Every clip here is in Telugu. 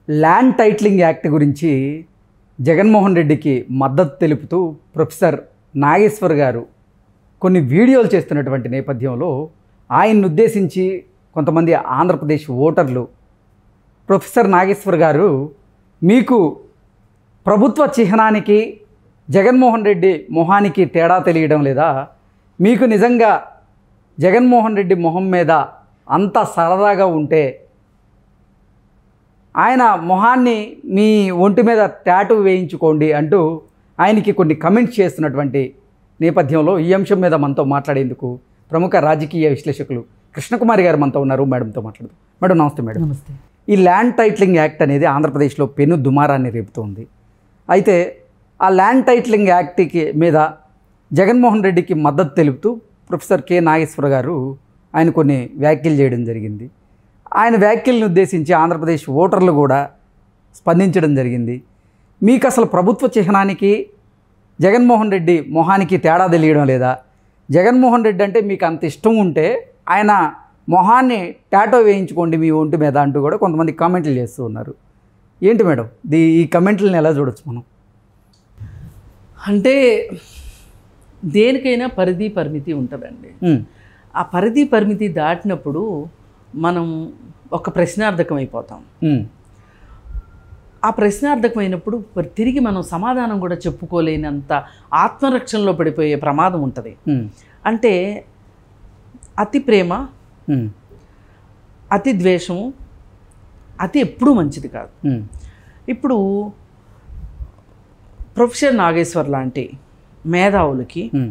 ల్యాండ్ టైటిలింగ్ యాక్ట్ గురించి జగన్మోహన్ రెడ్డికి మద్దతు తెలుపుతూ ప్రొఫెసర్ నాగేశ్వర్ గారు కొన్ని వీడియోలు చేస్తున్నటువంటి నేపథ్యంలో ఆయన్ని ఉద్దేశించి కొంతమంది ఆంధ్రప్రదేశ్ ఓటర్లు ప్రొఫెసర్ నాగేశ్వర్ గారు మీకు ప్రభుత్వ చిహ్నానికి జగన్మోహన్ రెడ్డి మొహానికి తేడా తెలియడం లేదా మీకు నిజంగా జగన్మోహన్ రెడ్డి మొహం మీద అంత సరదాగా ఉంటే ఆయన మొహాన్ని మీ ఒంటి మీద టాటూ వేయించుకోండి అంటూ ఆయనకి కొన్ని కమెంట్స్ చేస్తున్నటువంటి నేపథ్యంలో ఈ అంశం మీద మనతో మాట్లాడేందుకు ప్రముఖ రాజకీయ విశ్లేషకులు కృష్ణకుమారి గారు మనతో ఉన్నారు మేడంతో మాట్లాడుతూ మేడం నమస్తే మేడం నమస్తే ఈ ల్యాండ్ టైటిలింగ్ యాక్ట్ అనేది ఆంధ్రప్రదేశ్లో పెను దుమారాన్ని రేపుతోంది అయితే ఆ ల్యాండ్ టైటిలింగ్ యాక్ట్కి మీద జగన్మోహన్ రెడ్డికి మద్దతు తెలుపుతూ ప్రొఫెసర్ కె నాగేశ్వర గారు ఆయన కొన్ని వ్యాఖ్యలు చేయడం జరిగింది ఆయన వ్యాఖ్యలను ఉద్దేశించి ఆంధ్రప్రదేశ్ ఓటర్లు కూడా స్పందించడం జరిగింది మీకు అసలు ప్రభుత్వ చిహ్నానికి జగన్మోహన్ రెడ్డి మొహానికి తేడా తెలియడం లేదా జగన్మోహన్ రెడ్డి అంటే మీకు అంత ఇష్టం ఉంటే ఆయన మొహాన్ని టాటో వేయించుకోండి మీ ఒంటి మీద అంటూ కూడా కొంతమంది కామెంట్లు చేస్తూ ఉన్నారు ఏంటి మేడం దీ ఈ కమెంట్లను ఎలా చూడొచ్చు మనం అంటే దేనికైనా పరిధి పరిమితి ఉంటుందండి ఉమ్, ఆ పరిధి పరిమితి దాటినప్పుడు మనం ఒక ప్రశ్నార్థకం అయిపోతాం ఉమ్, ఆ ప్రశ్నార్థకమైనప్పుడు మరి తిరిగి మనం సమాధానం కూడా చెప్పుకోలేనంత ఆత్మరక్షణలో పడిపోయే ప్రమాదం ఉంటుంది ఉమ్, అంటే అతి ప్రేమ ఉమ్, అతి ద్వేషము అతి ఎప్పుడూ మంచిది కాదు ఉమ్, ఇప్పుడు ప్రొఫెసర్ నాగేశ్వర్ లాంటి మేధావులకి ఉమ్,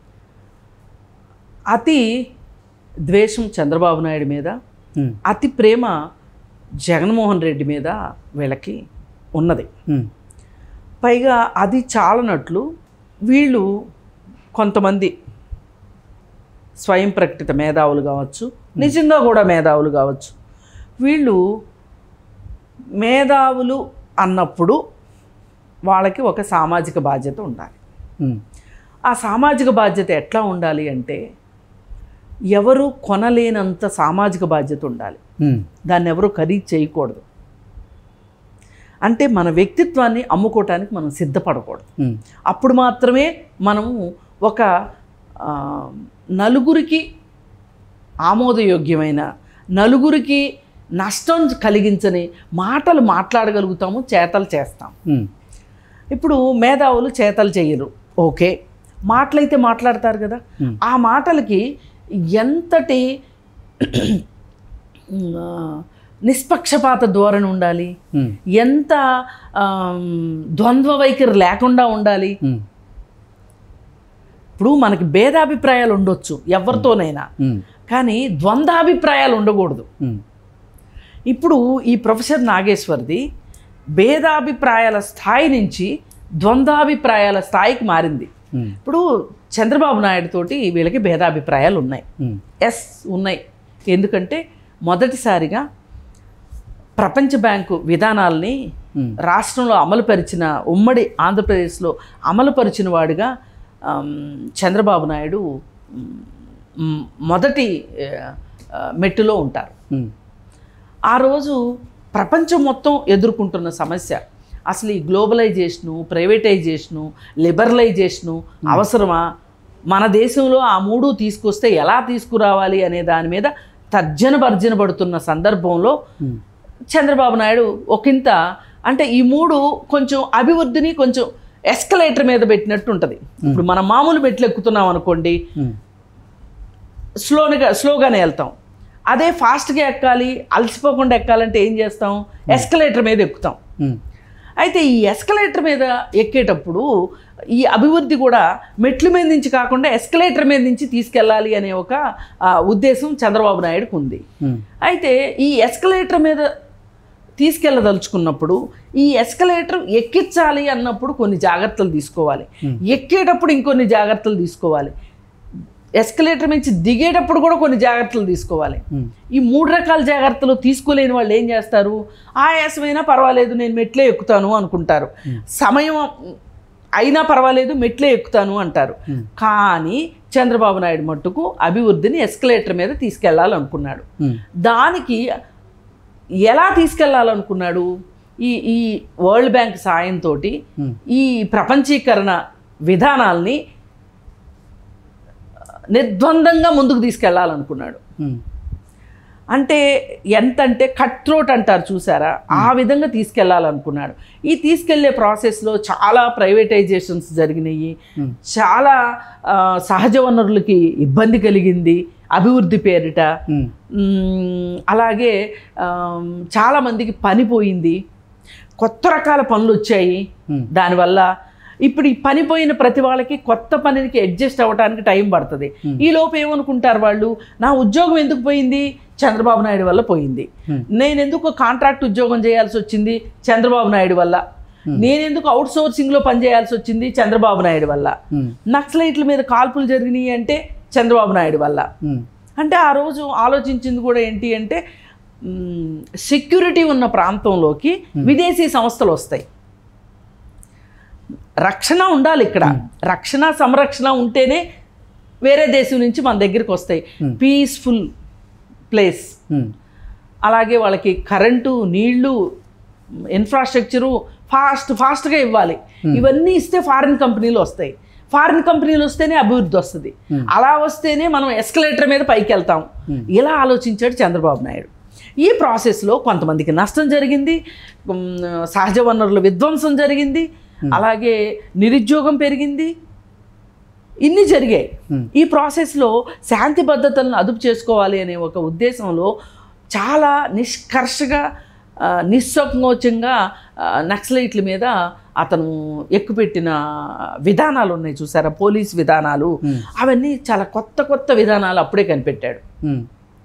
అతి ద్వేషం చంద్రబాబు నాయుడు మీద ఉమ్, అతి ప్రేమ జగన్మోహన్ రెడ్డి మీద వీళ్ళకి ఉన్నది ఉమ్, పైగా అది చాలనట్లు వీళ్ళు కొంతమంది స్వయం ప్రకటిత మేధావులు కావచ్చు నిజంగా కూడా మేధావులు కావచ్చు వీళ్ళు మేధావులు అన్నప్పుడు వాళ్ళకి ఒక సామాజిక బాధ్యత ఉండాలి ఉమ్, ఆ సామాజిక బాధ్యత ఎట్లా ఉండాలి అంటే ఎవరు కొనలేనంత సామాజిక బాధ్యత ఉండాలి ఉమ్, దాన్ని ఎవరు ఖరీదు చేయకూడదు అంటే మన వ్యక్తిత్వాన్ని అమ్ముకోవటానికి మనం సిద్ధపడకూడదు ఉమ్, అప్పుడు మాత్రమే మనము ఒక ఆ, నలుగురికి ఆమోదయోగ్యమైన నలుగురికి నష్టం కలిగించని మాటలు మాట్లాడగలుగుతాము చేతలు చేస్తాం ఉమ్, ఇప్పుడు మేధావులు చేతలు చేయరు ఓకే మాటలైతే మాట్లాడతారు కదా Hmm. ఆ మాటలకి ఎంతటి ఆ, నిష్పక్షపాత ధోరణి ఉండాలి ఉమ్, ఎంత ఆమ్, ద్వంద్వ వైఖరి లేకుండా ఉండాలి ఉమ్, ఇప్పుడు మనకి భేదాభిప్రాయాలు ఉండొచ్చు ఎవరితోనైనా ఉమ్, కానీ ద్వంద్వాభిప్రాయాలు ఉండకూడదు ఉమ్, ఇప్పుడు ఈ ప్రొఫెసర్ నాగేశ్వర్ది భేదాభిప్రాయాల స్థాయి నుంచి ద్వంద్వాభిప్రాయాల స్థాయికి మారింది ఉమ్, ఇప్పుడు చంద్రబాబు నాయుడు తోటి వీళ్ళకి భేదాభిప్రాయాలు ఉన్నాయి ఉమ్, ఎస్ ఉన్నాయి ఎందుకంటే మొదటిసారిగా ప్రపంచ బ్యాంకు విధానాల్ని ఉమ్, రాష్ట్రంలో అమలుపరిచిన ఉమ్మడి ఆంధ్రప్రదేశ్లో అమలుపరిచిన వాడిగా ఆమ్, చంద్రబాబు నాయుడు మ్, మొదటి ఆ, ఆ, మెట్టులో ఉంటారు ఉమ్, ఆ రోజు ప్రపంచం మొత్తం ఎదుర్కొంటున్న సమస్య అసలు ఈ గ్లోబలైజేషను ప్రైవేటైజేషను లిబరలైజేషను అవసరమా మన దేశంలో ఆ మూడు తీసుకొస్తే ఎలా తీసుకురావాలి అనే దాని మీద తర్జన భర్జన పడుతున్న సందర్భంలో ఉమ్, చంద్రబాబు నాయుడు ఒకంత అంటే ఈ మూడు కొంచెం అభివృద్ధిని కొంచెం ఎస్కలేటర్ మీద పెట్టినట్టు ఉంటుంది ఇప్పుడు మనం మామూలు మెట్లు ఎక్కుతున్నాం అనుకోండి ఉమ్, స్లోగా స్లోగానే వెళ్తాం అదే ఫాస్ట్గా ఎక్కాలి అలసిపోకుండా ఎక్కాలంటే ఏం చేస్తాం ఎస్కలేటర్ మీద ఎక్కుతాం ఉమ్, అయితే ఈ ఎస్కలేటర్ మీద ఎక్కేటప్పుడు ఈ అభివృద్ధి కూడా మెట్ల మీద నుంచి కాకుండా ఎస్కలేటర్ మీద నుంచి తీసుకెళ్ళాలి అనే ఒక ఆ, ఉద్దేశం చంద్రబాబు నాయుడుకు ఉంది ఉమ్, అయితే ఈ ఎస్కలేటర్ మీద తీసుకెళ్ళదలుచుకున్నప్పుడు ఈ ఎస్కలేటర్ ఎక్కించాలి అన్నప్పుడు కొన్ని జాగ్రత్తలు తీసుకోవాలి ఎక్కేటప్పుడు ఇంకొన్ని జాగ్రత్తలు తీసుకోవాలి ఎస్కలేటర్ నుంచి దిగేటప్పుడు కూడా కొన్ని జాగ్రత్తలు తీసుకోవాలి ఉమ్, ఈ మూడు రకాల జాగ్రత్తలు తీసుకోలేని వాళ్ళు ఏం చేస్తారు ఆయాసమైనా పర్వాలేదు నేను మెట్లే ఎక్కుతాను అనుకుంటారు సమయం అయినా పర్వాలేదు మెట్లే ఎక్కుతాను అంటారు కానీ చంద్రబాబు నాయుడు మట్టుకు అభివృద్ధిని ఎస్కలేటర్ మీద తీసుకెళ్లాలనుకున్నాడు ఉమ్, దానికి ఎలా తీసుకెళ్లాలనుకున్నాడు ఈ ఈ వరల్డ్ బ్యాంక్ సాయంతో ఉమ్, ఈ ప్రపంచీకరణ విధానాల్ని నిర్ద్వందంగా ముందుకు తీసుకెళ్లాలనుకున్నాడు ఉమ్, అంటే ఎంత అంటే కట్ థ్రోట్ అంటారు చూసారా ఆ విధంగా తీసుకెళ్లాలనుకున్నాడు ఈ తీసుకెళ్లే ప్రాసెస్లో చాలా ప్రైవేటైజేషన్స్ జరిగినాయి Hmm. చాలా ఆ, సహజ వనరులకి ఇబ్బంది కలిగింది అభివృద్ధి పేరిట ఉమ్, మ్మ్, అలాగే ఆమ్, చాలా మందికి పని పోయింది కొత్త రకాల పనులు వచ్చాయి ఉమ్, దానివల్ల ఇప్పుడు ఈ పని పోయిన ప్రతి వాళ్ళకి కొత్త పనికి అడ్జస్ట్ అవ్వడానికి టైం పడుతుంది ఈ లోపు ఏమనుకుంటారు వాళ్ళు నా ఉద్యోగం ఎందుకు పోయింది చంద్రబాబు నాయుడు వల్ల పోయింది Hmm. నేను ఎందుకు కాంట్రాక్ట్ ఉద్యోగం చేయాల్సి వచ్చింది చంద్రబాబు నాయుడు వల్ల నేను ఎందుకు అవుట్ సోర్సింగ్లో పనిచేయాల్సి వచ్చింది చంద్రబాబు నాయుడు వల్ల ఉమ్, నక్సలైట్ల మీద కాల్పులు జరిగినాయి అంటే చంద్రబాబు నాయుడు వల్ల ఉమ్, అంటే ఆ రోజు ఆలోచించింది కూడా ఏంటి అంటే సెక్యూరిటీ ఉన్న ప్రాంతంలోకి విదేశీ సంస్థలు వస్తాయి రక్షణ ఉండాలి ఇక్కడ రక్షణ సంరక్షణ ఉంటేనే వేరే దేశం నుంచి మన దగ్గరికి వస్తాయి పీస్ఫుల్ ప్లేస్ ఉమ్, అలాగే వాళ్ళకి కరెంటు నీళ్లు ఇన్ఫ్రాస్ట్రక్చరు ఫాస్ట్ ఫాస్ట్గా ఇవ్వాలి ఇవన్నీ ఇస్తే ఫారిన్ కంపెనీలు వస్తాయి ఫారిన్ కంపెనీలు వస్తేనే అభివృద్ధి వస్తుంది అలా వస్తేనే మనం ఎస్కలేటర్ మీద పైకి వెళ్తాం ఇలా ఆలోచించాడు చంద్రబాబు నాయుడు ఈ ప్రాసెస్లో కొంతమందికి నష్టం జరిగింది ఉమ్, సహజ వనరుల విధ్వంసం జరిగింది అలాగే నిరుద్యోగం పెరిగింది ఇన్ని జరిగాయి Hmm. ఈ ప్రాసెస్లో శాంతి భద్రతలను అదుపు చేసుకోవాలి అనే ఒక ఉద్దేశంలో చాలా నిష్కర్షగా ఆ, నిస్సంకోచంగా ఆ, నక్సలైట్ల మీద అతను ఎక్కుపెట్టిన విధానాలు ఉన్నాయి చూసారా పోలీస్ విధానాలు Hmm. అవన్నీ చాలా కొత్త కొత్త విధానాలు అప్పుడే కనిపెట్టాడు ఉమ్,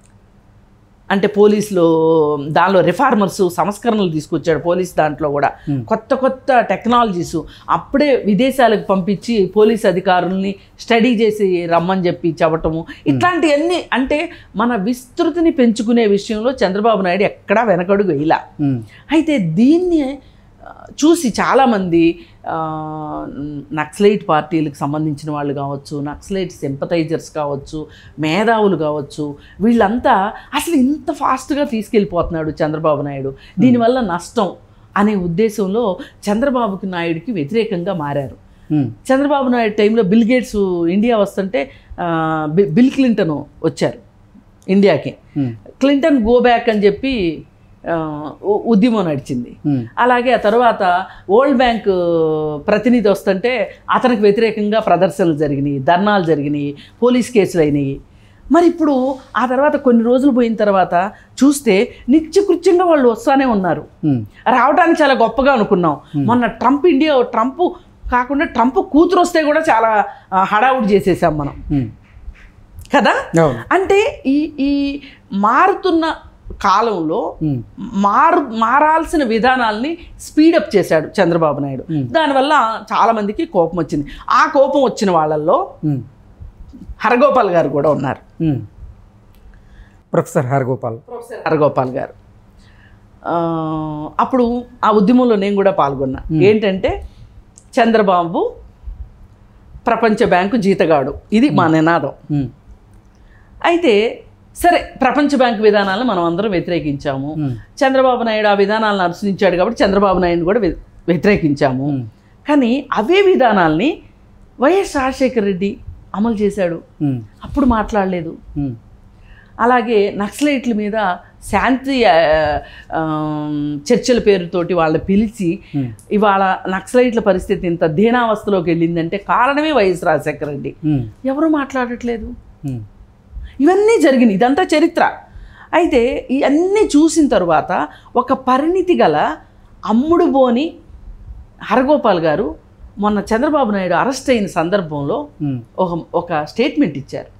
అంటే పోలీసులో దానిలో రిఫార్మర్స్ సంస్కరణలు తీసుకొచ్చాడు పోలీస్ దాంట్లో కూడా కొత్త కొత్త టెక్నాలజీస్ అప్పుడే విదేశాలకు పంపించి పోలీస్ అధికారుల్ని స్టడీ చేసి రమ్మని చెప్పి చెప్పటము ఇట్లాంటివన్నీ అంటే మన విస్తృతిని పెంచుకునే విషయంలో చంద్రబాబు నాయుడు ఎక్కడా వెనకడుగు వేయలా ఉమ్, అయితే దీన్ని ఆ, చూసి చాలామంది ఆ, నక్సలైట్ పార్టీలకు సంబంధించిన వాళ్ళు కావచ్చు నక్సలైట్ సింపతైజర్స్ కావచ్చు మేధావులు కావచ్చు వీళ్ళంతా అసలు ఇంత ఫాస్ట్గా తీసుకెళ్ళిపోతున్నాడు చంద్రబాబు నాయుడు దీనివల్ల నష్టం అనే ఉద్దేశంలో చంద్రబాబుకి నాయుడికి వ్యతిరేకంగా మారారు ఉమ్, చంద్రబాబు నాయుడు టైంలో బిల్ గేట్స్ ఇండియా వస్తుంటే ఆ, బి- బిల్ క్లింటన్ వచ్చారు ఇండియాకి ఉమ్, క్లింటన్ గో బ్యాక్ అని చెప్పి ఆ, ఉ- ఉద్యమం నడిచింది ఉమ్, అలాగే ఆ తర్వాత వరల్డ్ బ్యాంక్ ప్రతినిధి వస్తుంటే అతనికి వ్యతిరేకంగా ప్రదర్శనలు జరిగినాయి ధర్నాలు జరిగినాయి పోలీస్ కేసులు అయినాయి మరి ఇప్పుడు ఆ తర్వాత కొన్ని రోజులు పోయిన తర్వాత చూస్తే నిత్యకృత్యంగా వాళ్ళు వస్తానే ఉన్నారు ఉమ్, రావడానికి చాలా గొప్పగా అనుకున్నాం మొన్న ట్రంప్ ఇండియా ట్రంప్ కాకుండా ట్రంప్ కూతురు వస్తే కూడా చాలా ఆ, హడావుడి చేసేసాం మనం ఉమ్, కదా అవును అంటే ఈ ఈ మారుతున్న కాలంలో ఉమ్, మారు మారాల్సిన విధానాల్ని స్పీడప్ చేశాడు చంద్రబాబు నాయుడు దానివల్ల చాలా మందికి కోపం వచ్చింది ఆ కోపం వచ్చిన వాళ్ళల్లో ఉమ్, హరగోపాల్ గారు కూడా ఉన్నారు ఉమ్. ప్రొఫెసర్ హరగోపాల్ హరగోపాల్ గారు ఆ, అప్పుడు ఆ ఉద్యమంలో నేను కూడా పాల్గొన్నా ఏంటంటే చంద్రబాబు ప్రపంచ బ్యాంకు జీతగాడు ఇది మా నినాదం ఉమ్, అయితే సరే ప్రపంచ బ్యాంకు విధానాలను మనం అందరం వ్యతిరేకించాము ఉమ్, చంద్రబాబు నాయుడు ఆ విధానాలను అనుసరించాడు కాబట్టి చంద్రబాబు నాయుడు కూడా వ్య- వ్యతిరేకించాము ఉమ్, కానీ అవే విధానాల్ని వైఎస్ రాజశేఖర రెడ్డి అమలు చేశాడు ఉమ్, అప్పుడు మాట్లాడలేదు ఉమ్, అలాగే నక్సలైట్ల మీద శాంతి ఆ, ఆ, చర్చల పేరుతోటి వాళ్ళని పిలిచి ఉమ్, ఇవాళ నక్సలైట్ల పరిస్థితి ఇంత దీనావస్థలోకి వెళ్ళిందంటే కారణమే వైఎస్ రాజశేఖర రెడ్డి ఉమ్, ఎవరు మాట్లాడట్లేదు ఉమ్, ఇవన్నీ జరిగినాయి ఇదంతా చరిత్ర అయితే ఇవన్నీ చూసిన తరువాత ఒక పరిణితి గల అమ్ముడు బోని హరగోపాల్ గారు మొన్న చంద్రబాబు నాయుడు అరెస్ట్ అయిన సందర్భంలో ఉమ్, ఒక ఒక స్టేట్మెంట్ ఇచ్చారు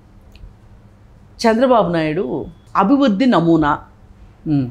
చంద్రబాబు నాయుడు అభివృద్ధి నమూనా ఉమ్,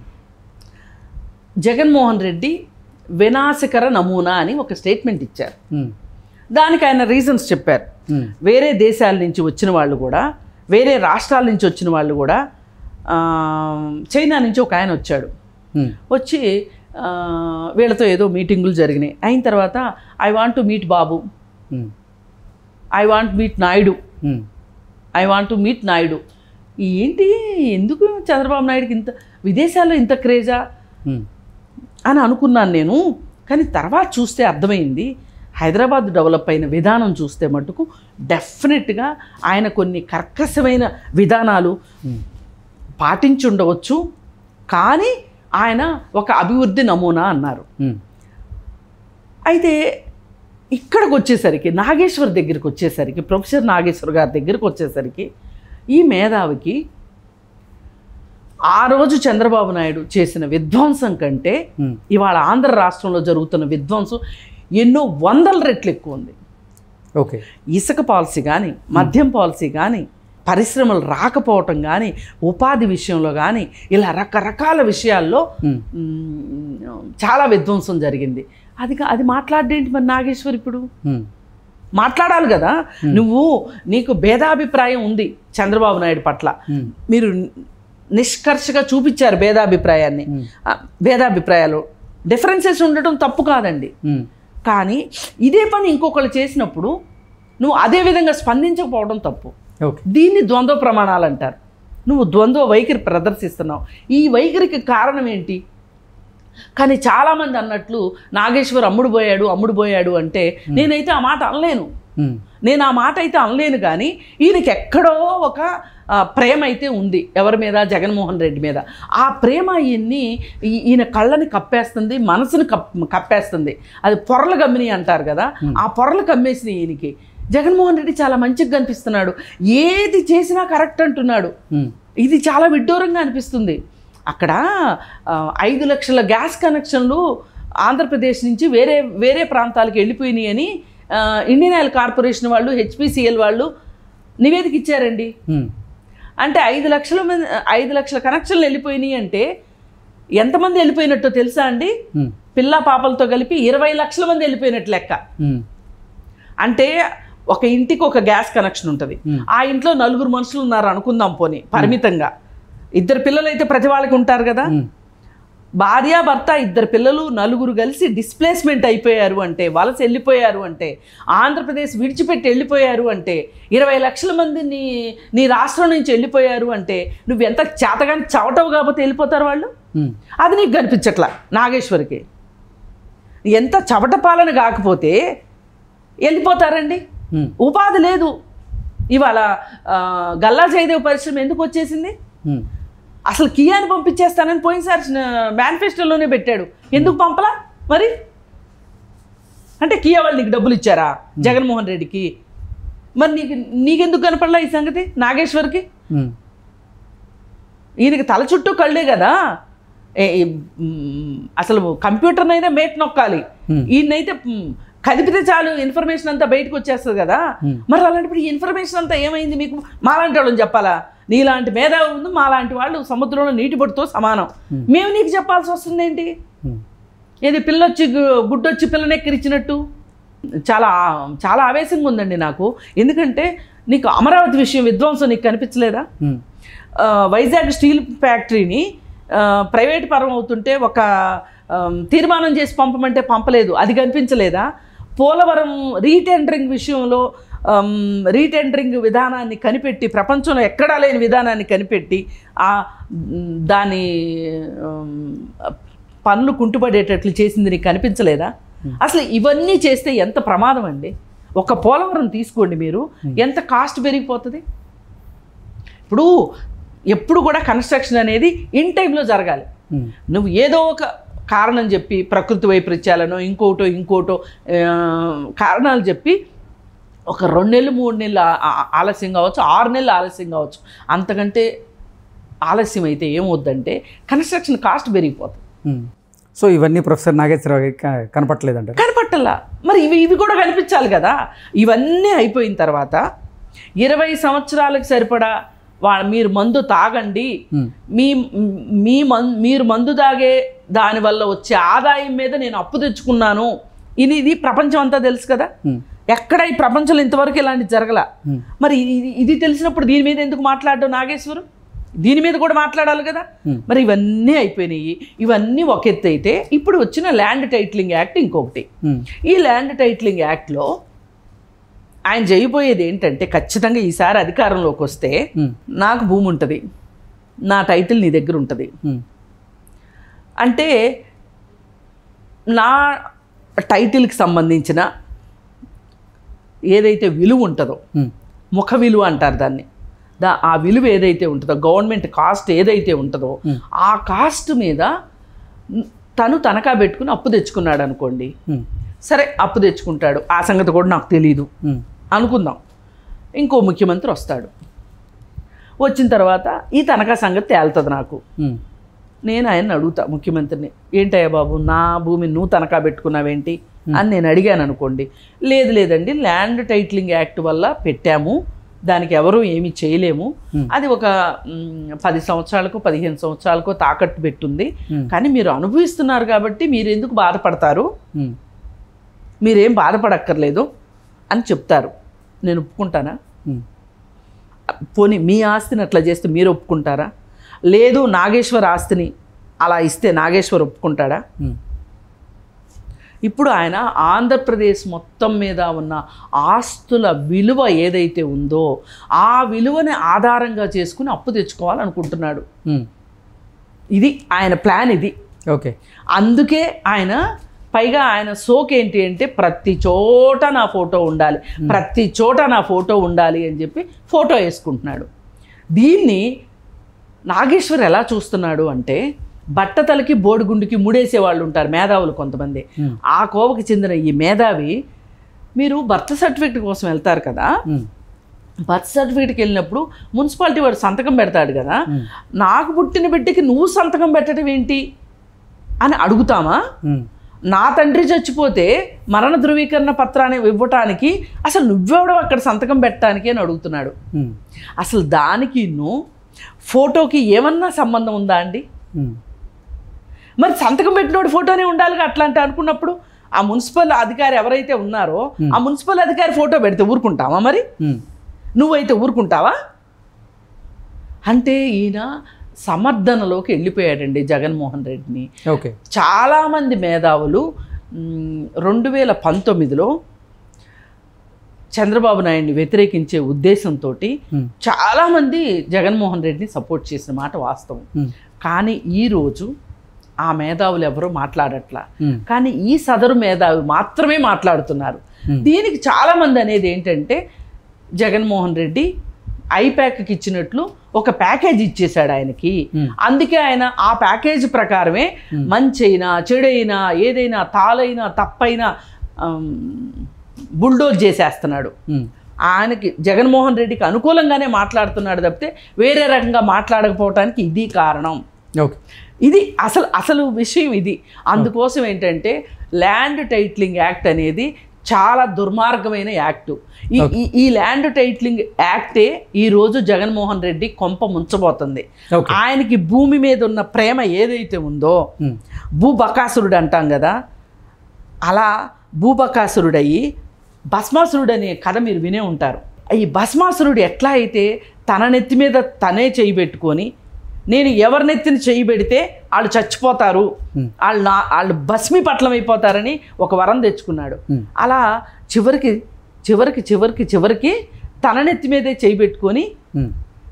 జగన్మోహన్ రెడ్డి వినాశకర నమూనా అని ఒక స్టేట్మెంట్ ఇచ్చారు ఉమ్, దానికి ఆయన రీజన్స్ చెప్పారు ఉమ్, వేరే దేశాల నుంచి వచ్చిన వాళ్ళు కూడా వేరే రాష్ట్రాల నుంచి వచ్చిన వాళ్ళు కూడా ఆ, చైనా నుంచి ఒక ఆయన వచ్చాడు ఉమ్, వచ్చి ఆ, వీళ్ళతో ఏదో మీటింగులు జరిగినాయి అయిన తర్వాత I want to meet Babu um, I want meet Naidu um, I want to meet Naidu ఏంటి ఎందుకు చంద్రబాబు నాయుడుకి ఇంత విదేశాల్లో ఇంత క్రేజా ఉమ్, అని అనుకున్నాను నేను కానీ తర్వాత చూస్తే అర్థమైంది హైదరాబాద్ డెవలప్ అయిన విధానం చూస్తే మటుకు డెఫినెట్గా ఆయన కొన్ని కర్కశమైన విధానాలు పాటించి ఉండవచ్చు కానీ ఆయన ఒక అభివృద్ధి నమూనా అన్నారు ఉమ్, అయితే ఇక్కడికి వచ్చేసరికి నాగేశ్వర్ దగ్గరికి వచ్చేసరికి ప్రొఫెసర్ నాగేశ్వర్ గారి దగ్గరికి వచ్చేసరికి ఈ మేధావికి ఆ రోజు చంద్రబాబు నాయుడు చేసిన విధ్వంసం కంటే ఉమ్, ఇవాళ ఆంధ్ర రాష్ట్రంలో జరుగుతున్న విధ్వంసం ఎన్నో వందల రెట్లు ఎక్కువ ఉంది ఓకే ఇసుక పాలసీ కానీ మద్యం పాలసీ కానీ పరిశ్రమలు రాకపోవటం కానీ ఉపాధి విషయంలో కానీ ఇలా రకరకాల విషయాల్లో ఉమ్, మ్, చాలా విధ్వంసం జరిగింది అది కా- అది మాట్లాడేంటి మరి నాగేశ్వర్ ఇప్పుడు ఉమ్, మాట్లాడాలి కదా నువ్వు నీకు భేదాభిప్రాయం ఉంది చంద్రబాబు నాయుడు పట్ల ఉమ్, మీరు నిష్కర్షగా చూపించారు భేదాభిప్రాయాన్ని Hmm. ఆ, భేదాభిప్రాయాలు డిఫరెన్సెస్ ఉండటం తప్పు కాదండి ఉమ్, కానీ ఇదే పని ఇంకొకళ్ళు చేసినప్పుడు నువ్వు అదే విధంగా స్పందించకపోవడం తప్పు ఓకే దీన్ని ద్వంద్వ ప్రమాణాలు అంటారు నువ్వు ద్వంద్వ వైఖరి ప్రదర్శిస్తున్నావు ఈ వైఖరికి కారణం ఏంటి కానీ చాలామంది అన్నట్లు నాగేశ్వర్ అమ్ముడు పోయాడు అమ్ముడు పోయాడు అంటే నేనైతే ఆ మాట అనలేను ఉమ్, నేను ఆ మాట అయితే అనలేను కానీ ఈయనకి ఎక్కడో ఒక ఆ, ప్రేమ అయితే ఉంది ఎవరి మీద జగన్మోహన్ రెడ్డి మీద ఆ ప్రేమ ఈయన్ని ఈ- ఈయన కళ్ళని కప్పేస్తుంది మనసుని కప్ కప్పేస్తుంది అది పొరలు గమ్మిని అంటారు కదా ఆ పొరలు కమ్మేసినాయి ఈయనకి జగన్మోహన్ రెడ్డి చాలా మంచిగా కనిపిస్తున్నాడు ఏది చేసినా కరెక్ట్ అంటున్నాడు ఉమ్, ఇది చాలా విడ్డూరంగా అనిపిస్తుంది అక్కడ ఆ, ఐదు లక్షల గ్యాస్ కనెక్షన్లు ఆంధ్రప్రదేశ్ నుంచి వేరే వేరే ప్రాంతాలకు వెళ్ళిపోయినాయి అని ఆ, ఇండియన్ ఆయిల్ కార్పొరేషన్ వాళ్ళు హెచ్పిసిఎల్ వాళ్ళు నివేదిక ఇచ్చారండి ఉమ్, అంటే ఐదు లక్షల మంది ఐదు లక్షల కనెక్షన్లు వెళ్ళిపోయినాయి అంటే ఎంతమంది వెళ్ళిపోయినట్టో తెలుసా అండి ఉమ్, పిల్ల పాపలతో కలిపి ఇరవై లక్షల మంది వెళ్ళిపోయినట్టు లెక్క ఉమ్, అంటే ఒక ఇంటికి ఒక గ్యాస్ కనెక్షన్ ఉంటుంది Hmm. ఆ ఇంట్లో నలుగురు మనుషులు ఉన్నారు అనుకుందాం పోనీ పరిమితంగా ఇద్దరు పిల్లలు అయితే ప్రతి వాళ్ళకి ఉంటారు కదా ఉమ్, భార్య భర్త ఇద్దరు పిల్లలు నలుగురు కలిసి డిస్ప్లేస్మెంట్ అయిపోయారు అంటే వలస వెళ్ళిపోయారు అంటే ఆంధ్రప్రదేశ్ విడిచిపెట్టి వెళ్ళిపోయారు అంటే ఇరవై లక్షల మంది నీ నీ రాష్ట్రం నుంచి వెళ్ళిపోయారు అంటే నువ్వు ఎంత చేతగాని చవటవు కాకపోతే వెళ్ళిపోతారు వాళ్ళు ఉమ్, అది నీకు కనిపించట్లా నాగేశ్వరికి ఎంత చవట పాలన కాకపోతే వెళ్ళిపోతారండి ఉమ్, ఉపాధి లేదు ఇవాళ ఆ, గల్లా జయదేవ్ పరిశ్రమ ఎందుకు వచ్చేసింది ఉమ్, అసలు కియాని పంపించేస్తానని పోయినసారి మేనిఫెస్టోలోనే పెట్టాడు ఎందుకు పంపలా మరి అంటే కియా వాళ్ళు నీకు డబ్బులు ఇచ్చారా జగన్మోహన్ రెడ్డికి మరి నీకు నీకెందుకు కనపడలా ఈ సంగతి నాగేశ్వర్కి ఉమ్, ఈయనకి తల చుట్టూ కళ్ళే కదా ఏ- ఈ, మ్, అసలు కంప్యూటర్నైనా మేట్ నొక్కాలి Hmm. ఈయనైతే మ్, కదిపితే చాలు ఇన్ఫర్మేషన్ అంతా బయటకు వచ్చేస్తుంది కదా Hmm. మరి అలాంటప్పుడు ఈ ఇన్ఫర్మేషన్ అంతా ఏమైంది మీకు మాలాంటి వాళ్ళని చెప్పాలా నీలాంటి మేధావి ఉంది మాలాంటి వాళ్ళు సముద్రంలో నీటి బొట్టుతో సమానం మేము నీకు చెప్పాల్సి వస్తుంది ఏంటి ఉమ్, ఏది పిల్లొచ్చి గు- గుడ్డొచ్చి పిల్లనెక్కిరిచ్చినట్టు చాలా చాలా ఆవేశంగా ఉందండి నాకు ఎందుకంటే నీకు అమరావతి విషయం విధ్వంసం నీకు కనిపించలేదా ఉమ్, ఆ, వైజాగ్ స్టీల్ ఫ్యాక్టరీని ఆ, ప్రైవేట్ పరం అవుతుంటే ఒక ఆమ్, తీర్మానం చేసి పంపమంటే పంపలేదు అది కనిపించలేదా పోలవరం రీటెండరింగ్ విషయంలో ఆమ్, రీటెండరింగ్ విధానాన్ని కనిపెట్టి ప్రపంచంలో ఎక్కడా లేని విధానాన్ని కనిపెట్టి ఆ మ్, దాని ఆమ్, పనులు కుంటుపడేటట్లు చేసింది నీకు కనిపించలేదా అసలు ఇవన్నీ చేస్తే ఎంత ప్రమాదం అండి ఒక పోలవరం తీసుకోండి మీరు ఎంత కాస్ట్ పెరిగిపోతుంది ఇప్పుడు ఎప్పుడు కూడా కన్స్ట్రక్షన్ అనేది ఇన్ టైంలో జరగాలి ఉమ్, నువ్వు ఏదో ఒక కారణం చెప్పి ప్రకృతి వైపరీత్యాలనో ఇంకోటో ఇంకోటో ఆ, కారణాలు చెప్పి ఒక రెండు నెలలు మూడు నెలలు ఆ- ఆ- ఆలస్యం కావచ్చు ఆరు నెలలు ఆలస్యం కావచ్చు అంతకంటే ఆలస్యం అయితే ఏమవుద్దంటే కన్స్ట్రక్షన్ కాస్ట్ పెరిగిపోతుంది ఉమ్. సో ఇవన్నీ ప్రొఫెసర్ నాగేశ్వరరావు గారికి క- కనపట్లేదంటారు కనపట్టల్లా మరి ఇవి ఇవి కూడా కనిపించాలి కదా ఇవన్నీ అయిపోయిన తర్వాత ఇరవై సంవత్సరాలకు సరిపడా వా మీరు మందు తాగండి ఉమ్, మీ మీ మన్ మీరు మందు తాగే దానివల్ల వచ్చే ఆదాయం మీద నేను అప్పు తెచ్చుకున్నాను ఇది ఇది ప్రపంచం అంతా తెలుసు కదా ఉమ్, ఎక్కడ ఈ ప్రపంచంలో ఇంతవరకు ఇలాంటిది జరగల ఉమ్, మరి ఇది ఇది తెలిసినప్పుడు దీని మీద ఎందుకు మాట్లాడడం నాగేశ్వరం దీని మీద కూడా మాట్లాడాలి కదా Hmm. మరి ఇవన్నీ అయిపోయినాయి ఇవన్నీ ఒక ఎత్తు అయితే ఇప్పుడు వచ్చిన ల్యాండ్ టైటిలింగ్ యాక్ట్ ఇంకొకటి ఉమ్, ఈ ల్యాండ్ టైటిలింగ్ యాక్ట్లో ఆయన చేయబోయేది ఏంటంటే ఖచ్చితంగా ఈసారి అధికారంలోకి వస్తే ఉమ్, నాకు భూమి ఉంటుంది నా టైటిల్ నీ దగ్గర ఉంటుంది ఉమ్, అంటే నా టైటిల్కి సంబంధించిన ఏదైతే విలువ ఉంటుందో ఉమ్, ముఖ విలువ అంటారు దాన్ని దా ఆ విలువ ఏదైతే ఉంటుందో గవర్నమెంట్ కాస్ట్ ఏదైతే ఉంటుందో ఆ కాస్ట్ మీద తను తనఖా పెట్టుకుని అప్పు తెచ్చుకున్నాడు అనుకోండి ఉమ్, సరే అప్పు తెచ్చుకుంటాడు ఆ సంగతి కూడా నాకు తెలియదు ఉమ్, అనుకుందాం ఇంకో ముఖ్యమంత్రి వస్తాడు వచ్చిన తర్వాత ఈ తనఖా సంగతి తేలుతుంది నాకు ఉమ్, నేను ఆయన్ని అడుగుతా ముఖ్యమంత్రిని ఏంటయ్యా బాబు నా భూమిని నువ్వు తనఖా పెట్టుకున్నావేంటి అని నేను అడిగాను అనుకోండి లేదు లేదండి ల్యాండ్ టైటిలింగ్ యాక్ట్ వల్ల పెట్టాము దానికి ఎవరు ఏమీ చేయలేము అది ఒక మ్, పది సంవత్సరాలకు పదిహేను సంవత్సరాలకు తాకట్టు పెట్టుంది Hmm. కానీ మీరు అనుభవిస్తున్నారు కాబట్టి మీరు ఎందుకు బాధపడతారు ఉమ్, మీరేం బాధపడక్కర్లేదు అని చెప్తారు నేను ఒప్పుకుంటానా ఉమ్, పోనీ మీ ఆస్తిని అట్లా చేస్తే మీరు ఒప్పుకుంటారా లేదు నాగేశ్వర్ ఆస్తిని అలా ఇస్తే నాగేశ్వర్ ఒప్పుకుంటాడా ఉమ్, ఇప్పుడు ఆయన ఆంధ్రప్రదేశ్ మొత్తం మీద ఉన్న ఆస్తుల విలువ ఏదైతే ఉందో ఆ విలువని ఆధారంగా చేసుకుని అప్పు తెచ్చుకోవాలనుకుంటున్నాడు ఉమ్, ఇది ఆయన ప్లాన్ ఇది ఓకే అందుకే ఆయన పైగా ఆయన సోక్ ఏంటి అంటే ప్రతి చోట నా ఫోటో ఉండాలి ప్రతి చోట నా ఫోటో ఉండాలి అని చెప్పి ఫోటో వేసుకుంటున్నాడు దీన్ని నాగేశ్వర్ ఎలా చూస్తున్నాడు అంటే బట్టతలకి బోడిగుండుకి ముడేసే వాళ్ళు ఉంటారు మేధావులు కొంతమంది Hmm. ఆ కోవకి చెందిన ఈ మేధావి మీరు బర్త్ సర్టిఫికేట్ కోసం వెళ్తారు కదా ఉమ్, బర్త్ సర్టిఫికేట్కి వెళ్ళినప్పుడు మున్సిపాలిటీ వాడు సంతకం పెడతాడు కదా ఉమ్, నాకు పుట్టిన బిడ్డకి నువ్వు సంతకం పెట్టడం ఏంటి అని అడుగుతామా ఉమ్, నా తండ్రి చచ్చిపోతే మరణ ధృవీకరణ పత్రాన్ని ఇవ్వటానికి అసలు నువ్వెవడో అక్కడ సంతకం పెట్టడానికి అని అడుగుతున్నాడు ఉమ్, అసలు దానికి నువ్వు ఫోటోకి ఏమన్నా సంబంధం ఉందా అండి ఉమ్, మరి సంతకం పెట్టినోడు ఫోటోనే ఉండాలిగా అట్లాంటి అనుకున్నప్పుడు ఆ మున్సిపల్ అధికారి ఎవరైతే ఉన్నారో ఆ మున్సిపల్ అధికారి ఫోటో పెడితే ఊరుకుంటావా మరి ఉమ్, నువ్వైతే ఊరుకుంటావా అంటే ఈయన సమర్థనలోకి వెళ్ళిపోయాడండి జగన్మోహన్ రెడ్డిని ఓకే చాలామంది మేధావులు మ్, రెండు వేల పంతొమ్మిదిలో చంద్రబాబు నాయుడిని వ్యతిరేకించే ఉద్దేశంతో ఉమ్, చాలామంది జగన్మోహన్ రెడ్డిని సపోర్ట్ చేసిన మాట వాస్తవం ఉమ్, కానీ ఈరోజు ఆ మేధావులు ఎవరూ మాట్లాడట్లా ఉమ్, కానీ ఈ సదరు మేధావి మాత్రమే మాట్లాడుతున్నారు Hmm. దీనికి చాలామంది అనేది ఏంటంటే జగన్మోహన్ రెడ్డి ఐప్యాక్కి ఇచ్చినట్లు ఒక ప్యాకేజ్ ఇచ్చేశాడు ఆయనకి Hmm. అందుకే ఆయన ఆ ప్యాకేజ్ ప్రకారమే మంచైనా చెడైనా ఏదైనా తాలైనా తప్పైనా ఆమ్, బుల్డోజ్ చేసేస్తున్నాడు ఉమ్, ఆయనకి జగన్మోహన్ రెడ్డికి అనుకూలంగానే మాట్లాడుతున్నాడు తప్పితే వేరే రకంగా మాట్లాడకపోవటానికి ఇది కారణం ఓకే ఇది అసలు అసలు విషయం ఇది అందుకోసం ఏంటంటే ల్యాండ్ టైట్లింగ్ యాక్ట్ అనేది చాలా దుర్మార్గమైన యాక్టు ఈ ఈ- ఈ ల్యాండ్ టైట్లింగ్ యాక్టే ఈ రోజు జగన్మోహన్ రెడ్డి కొంప ముంచబోతుంది ఓకే ఆయనకి భూమి మీద ఉన్న ప్రేమ ఏదైతే ఉందో ఉమ్, భూబకాసురుడు అంటాం కదా అలా భూబకాసురుడయ్యి భస్మాసురుడు అనే కథ మీరు వినే ఉంటారు ఈ భస్మాసురుడు ఎట్లా అయితే తన నెత్తి మీద తనే చేయి పెట్టుకొని నేను ఎవరి నెత్తిని చేయి పెడితే వాళ్ళు చచ్చిపోతారు Hmm. వాళ్ళు నా వాళ్ళు భస్మి పట్లం అయిపోతారని ఒక వరం తెచ్చుకున్నాడు Hmm. అలా చివరికి చివరికి చివరికి చివరికి తన నెత్తి మీదే చేయి పెట్టుకొని ఉమ్.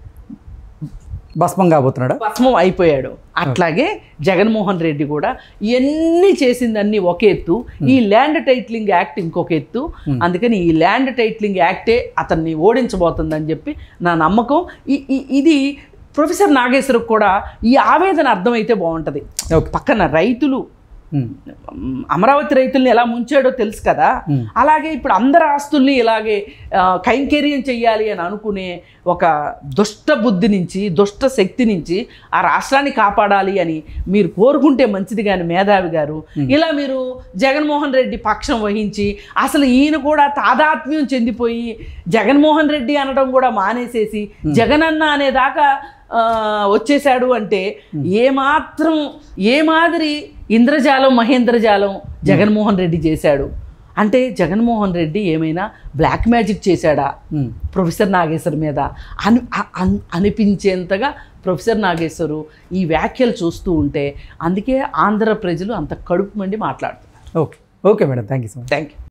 భస్మం కాబోతున్నాడా భస్మం అయిపోయాడు అట్లాగే జగన్మోహన్ రెడ్డి కూడా ఎన్ని చేసిందన్నీ ఒక ఎత్తు ఈ ల్యాండ్ టైట్లింగ్ యాక్ట్ ఇంకొక ఎత్తు అందుకని ఈ ల్యాండ్ టైట్లింగ్ యాక్టే అతన్ని ఓడించబోతుందని చెప్పి నా నమ్మకం ఈ- ఈ- ఇది ప్రొఫెసర్ నాగేశ్వరకు కూడా ఈ ఆవేదన అర్థమైతే బాగుంటుంది ఓకే పక్కన రైతులు ఉమ్, మ్, అమరావతి రైతుల్ని ఎలా ముంచాడో తెలుసు కదా Hmm. అలాగే ఇప్పుడు అందరి ఆస్తుల్ని ఇలాగే ఆ, కైంకర్యం చెయ్యాలి అని అనుకునే ఒక దుష్ట బుద్ధి నుంచి దుష్ట శక్తి నుంచి ఆ రాష్ట్రాన్ని కాపాడాలి అని మీరు కోరుకుంటే మంచిది కానీ మేధావి గారు ఇలా మీరు జగన్మోహన్ రెడ్డి పక్షం వహించి అసలు ఈయన కూడా తాదాత్మ్యం చెందిపోయి జగన్మోహన్ రెడ్డి అనడం కూడా మానేసేసి జగనన్న అనేదాకా ఆ, వచ్చేసాడు అంటే ఏమాత్రం ఏ మాదిరి ఇంద్రజాలం మహేంద్రజాలం జగన్మోహన్ రెడ్డి చేశాడు అంటే జగన్మోహన్ రెడ్డి ఏమైనా బ్లాక్ మ్యాజిక్ చేశాడా ఉమ్, ప్రొఫెసర్ నాగేశ్వర్ మీద అని అ- అన్- అనిపించేంతగా ప్రొఫెసర్ నాగేశ్వరు ఈ వ్యాఖ్యలు చూస్తూ ఉంటే అందుకే ఆంధ్ర ప్రజలు అంత కడుపు మండి మాట్లాడుతున్నారు okay okay madam thank you so much thank you